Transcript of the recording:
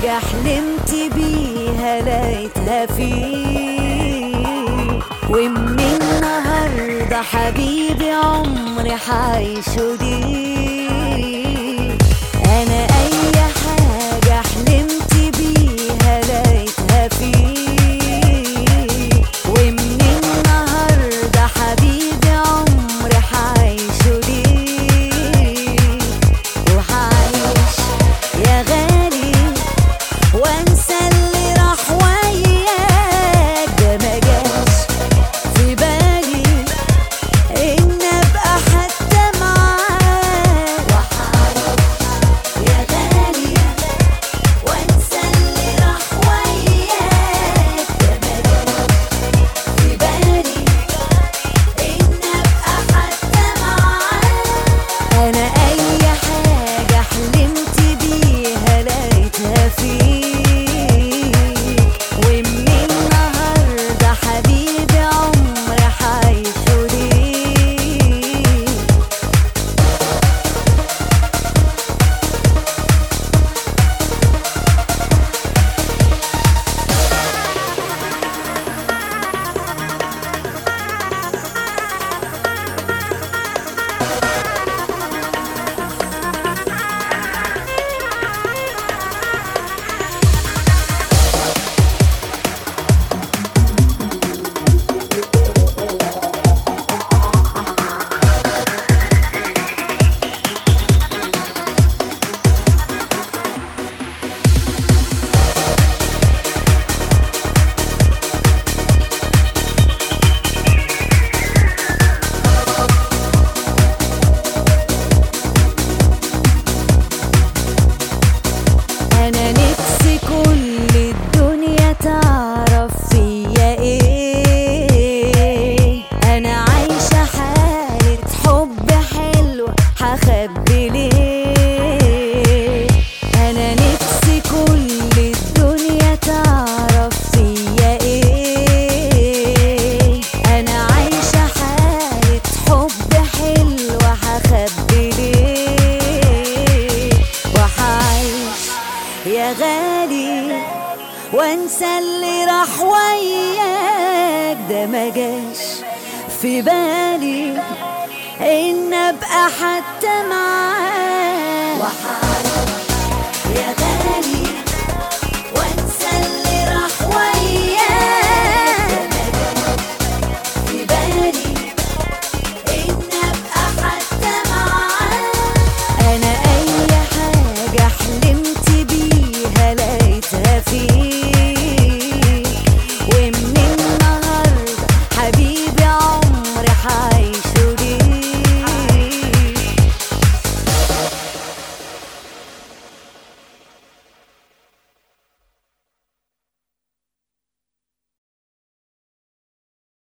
حاجة حلمت بيها لقيتها فيك ومن النهاردة حبيبي عمري حعيشه ليك أنا أي حاجة حلمت بيها لقيتها فيك ومن النهاردة حبيبي عمري حعيشه ليك وحعيش يا غالي وانسى اللي راح وياك ده ما جاش في بالي ان ابقى حتى معاك وحعيش يا غالي وانسى اللي راح وياك ده ما جاش في بالي ان ابقى حتى معاك انا اي حاجة حلمت بيها لقيتها فيك ومن النهاردة حبيبي عمري حعيشه ليك انا نفسي كل الدنيا تعرف فيا ايه انا عايشة حالة حب حلوة هخبي ليه انا نفسي كل الدنيا تعرف فيا ايه انا عايشة حالة حب حلوة هخبي ليه وحعيش يا غالي وانسى اللي راح وياك ده ما جاش في بالي ان ابقى حتى معاك وحعيش يا غالي